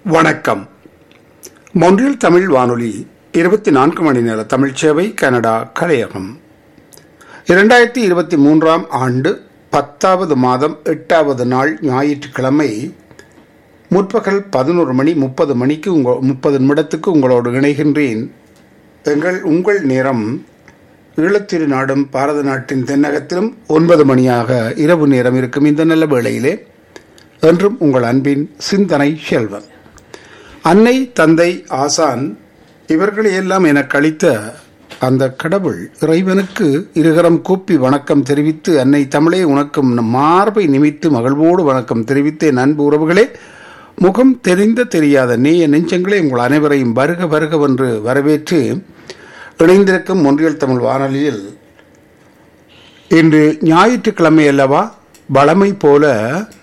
வணக்கம் மொன்றில் தமிழ் வானொலி இருபத்தி நான்கு மணி நேர தமிழ் சேவை கனடா கலையகம் இரண்டாயிரத்தி இருபத்தி மூன்றாம் ஆண்டு பத்தாவது மாதம் எட்டாவது நாள் ஞாயிற்றுக்கிழமை முற்பகல் பதினோரு மணி முப்பது மணிக்கு உங்கள் முப்பது நிமிடத்துக்கு உங்களோடு இணைகின்றேன் எங்கள் உங்கள் நேரம் ஈழத்திரு நாடும் பாரத நாட்டின் தென்னகத்திலும் ஒன்பது மணியாக இரவு நேரம் இருக்கும் இந்த நல்ல வேளையிலே என்றும் உங்கள் அன்பின் சிந்தனை செல்வன் அன்னை தந்தை ஆசான் இவர்களையெல்லாம் எனக்கு அளித்த அந்த கடவுள் இறைவனுக்கு இருகரம் கூப்பி வணக்கம் தெரிவித்து அன்னை தமிழே உனக்கும் மார்பை நிமித்து மகிழ்வோடு வணக்கம் தெரிவித்து என் அன்பு உறவுகளே முகம் தெரிந்த தெரியாத நேய நெஞ்சங்களே உங்கள் அனைவரையும் வருக வருகவென்று வரவேற்று இணைந்திருக்கும் ஒன்றியல் தமிழ் வானொலியில் இன்று ஞாயிற்றுக்கிழமை அல்லவா வளமை போல